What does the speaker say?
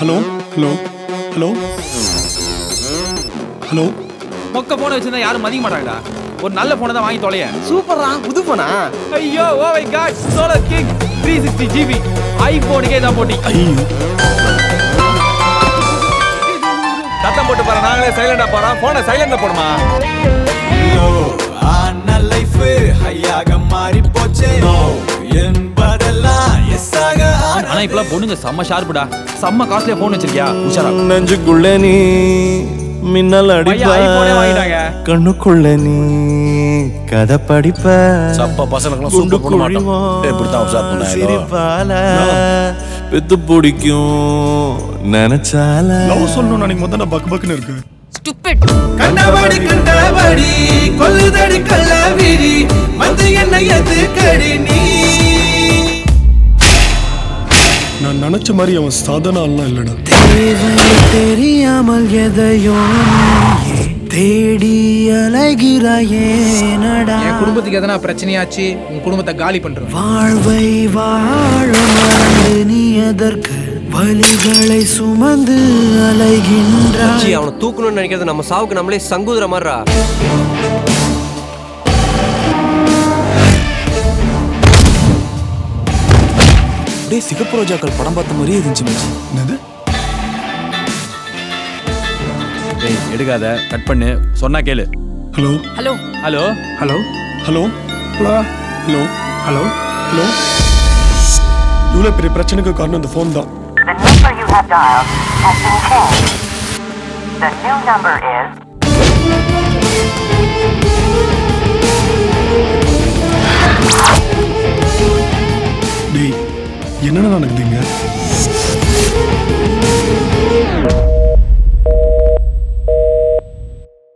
Hello hello hello hello மொக்க போனை வச்சிருந்தா யாரும் மதிக்க மாட்டாங்கடா ஒரு நல்ல போனை தான் வாங்கி தொலைய சூப்பரா புது போனா ஐயோ oh my god solar king three sixty GB ஐபோனுக்கே தான் போட்டி ஐயோ சத்தம் போட்டு பாரு நாங்களே சைலண்டா போறோம் போனை சைலண்ட்ல போடுமா ஆன லைஃப் ஹையாக மாறி போச்சே என்பதெல்லாம் எஸ்ஸாக ஆனா இப்பெல்லாம் பொண்ணுங்க செம்ம ஷார்ப்புடா செம்ம காஸ்ட்லியா போன் வச்சிருக்கியா உஷாரா நெஞ்சுக்குள்ள நீ மின்னல் பையன் iPhone ஏ வாங்கிட்டாங்க. கண்ணுக்குள்ள நீ கதை படிப்ப சப்ப பசங்களுக்குலாம் சூப்பர் பண்ண மாட்டோம் ஏய், இப்படித்தான் உஷார் பண்ண சிரிப்பால பெத்து பிடிக்கும் நினைச்சால லவ் சொல்லணும்னு நினைக்கும் போது நான் பக்கு பக்குன்னு இருக்கு கண்டபடி கண்டபடி கொல்லுதடி கள்ளவிரி வந்து என்ன எதுக்கடி நீ நான் நினைச்ச மாதிரி அவன் சாதன ஆள்லாம் இல்லைடா தெரியாமல் எதையோ தேடி அலைகிறாயே நடா என் குடும்பத்துக்கு எதனா பிரச்சனையாச்சு உன் குடும்பத்தை காலி பண்றேன் வாழ்வை வாழ மறந்து நீ எதற்கு வலிகளை சுமந்து அலைகின்றாய் அவனை தூக்கணும்னு நினைக்கிறது நம்ம சாவுக்கு நம்மளே சங்குதுற மாதிரிடா அப்படியே சிகப்பு ரோஜாக்கள் படம் பார்த்த மாதிரியே இருந்துச்சு மச்சி என்னது ஏய் எடுக்காத கட் பண்ணு சொன்னா கேளு hello hello hello hello hello hello hello hello hello இவ்வளோ பெரிய பிரச்சனைக்கு காரணம் இந்த ஃபோன் தான் The number you have dialed has been changed. The new number is டேய் என்னடா நடக்குதுங்க